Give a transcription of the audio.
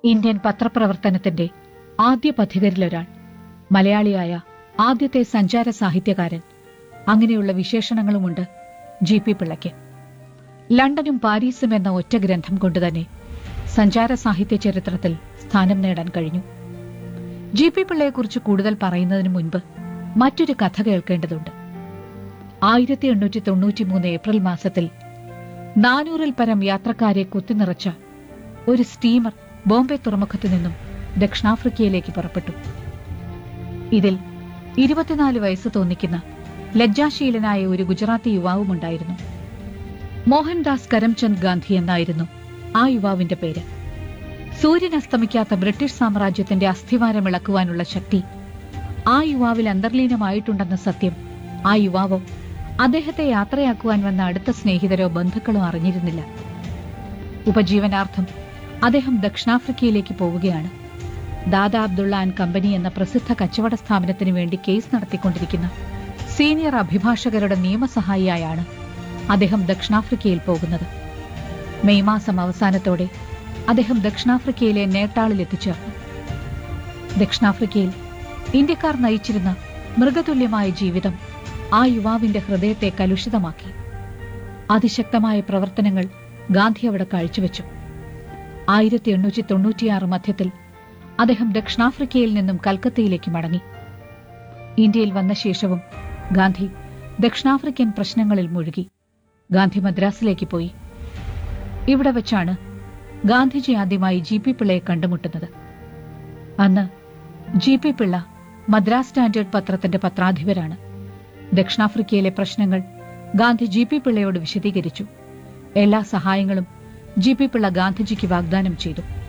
Indian പത്രപ്രവർത്തനത്തിന്റെ ആദ്യ പഥികരിലൊരാൾ മലയാളിയായ ആദ്യത്തെ സഞ്ചാര സാഹിത്യകാരൻ അങ്ങനെയുള്ള വിശേഷണങ്ങളുമുണ്ട് ജി പി പിള്ളയ്ക്ക് ലണ്ടനും പാരീസും എന്ന ഒറ്റ ഗ്രന്ഥം കൊണ്ടുതന്നെ സഞ്ചാര സാഹിത്യ ചരിത്രത്തിൽ സ്ഥാനം നേടാൻ കഴിഞ്ഞു ജി പി പിള്ളയെക്കുറിച്ച് കൂടുതൽ പറയുന്നതിന് മുൻപ് മറ്റൊരു കഥ കേൾക്കേണ്ടതുണ്ട് ആയിരത്തി എണ്ണൂറ്റി തൊണ്ണൂറ്റി മൂന്ന് ഏപ്രിൽ മാസത്തിൽ നാനൂറിൽ പരം യാത്രക്കാരെ കുത്തിനിറച്ച ഒരു സ്റ്റീമർ ബോംബെ തുറമുഖത്തു നിന്നും ദക്ഷിണാഫ്രിക്കയിലേക്ക് പുറപ്പെട്ടു ഇതിൽ ഇരുപത്തിനാല് വയസ്സ് തോന്നിക്കുന്ന ലജ്ജാശീലനായ ഒരു ഗുജറാത്തി യുവാവുമുണ്ടായിരുന്നു മോഹൻദാസ് കരംചന്ദ് ഗാന്ധി എന്നായിരുന്നു ആ യുവാവിന്റെ പേര് സൂര്യൻ അസ്തമിക്കാത്ത ബ്രിട്ടീഷ് സാമ്രാജ്യത്തിന്റെ അസ്ഥിവാരം ഇളക്കുവാനുള്ള ശക്തി ആ യുവാവിൽ അന്തർലീനമായിട്ടുണ്ടെന്ന സത്യം ആ യുവാവോ അദ്ദേഹത്തെ യാത്രയാക്കുവാൻ വന്ന അടുത്ത സ്നേഹിതരോ ബന്ധുക്കളോ അറിഞ്ഞിരുന്നില്ല ഉപജീവനാർത്ഥം അദ്ദേഹം ദക്ഷിണാഫ്രിക്കയിലേക്ക് പോവുകയാണ് ദാദാ അബ്ദുള്ള ആൻഡ് കമ്പനി എന്ന പ്രസിദ്ധ കച്ചവട സ്ഥാപനത്തിന് വേണ്ടി കേസ് നടത്തിക്കൊണ്ടിരിക്കുന്ന സീനിയർ അഭിഭാഷകരുടെ നിയമസഹായിയായാണ് അദ്ദേഹം ദക്ഷിണാഫ്രിക്കയിൽ പോകുന്നത് മെയ് മാസം അവസാനത്തോടെ അദ്ദേഹം ദക്ഷിണാഫ്രിക്കയിലെ നേട്ടാളിൽ എത്തിച്ചേർന്നു ദക്ഷിണാഫ്രിക്കയിൽ ഇന്ത്യക്കാർ നയിച്ചിരുന്ന മൃഗതുല്യമായ ജീവിതം ആ യുവാവിന്റെ ഹൃദയത്തെ കലുഷിതമാക്കി അതിശക്തമായ പ്രവർത്തനങ്ങൾ ഗാന്ധി അവിടെ കാഴ്ചവെച്ചു ആയിരത്തി എണ്ണൂറ്റി തൊണ്ണൂറ്റിയാറ് മധ്യത്തിൽ അദ്ദേഹം ദക്ഷിണാഫ്രിക്കയിൽ നിന്നും കൽക്കത്തയിലേക്ക് മടങ്ങി ഇന്ത്യയിൽ വന്ന ശേഷവും ഗാന്ധി ദക്ഷിണാഫ്രിക്കൻ പ്രശ്നങ്ങളിൽ മുഴുകി ഗാന്ധി മദ്രാസിലേക്ക് പോയി ഇവിടെ വെച്ചാണ് ഗാന്ധിജി ആദ്യമായി ജി പി പിള്ളയെ കണ്ടുമുട്ടുന്നത് അന്ന് G P Pillai Madras standard പത്രത്തിന്റെ പത്രാധിപരാണ് ദക്ഷിണാഫ്രിക്കയിലെ പ്രശ്നങ്ങൾ ഗാന്ധി ജി പി പിള്ളയോട് വിശദീകരിച്ചു എല്ലാ സഹായങ്ങളും ജി പി പിള്ള ഗാന്ധിജിക്ക് വാഗ്ദാനം ചെയ്തു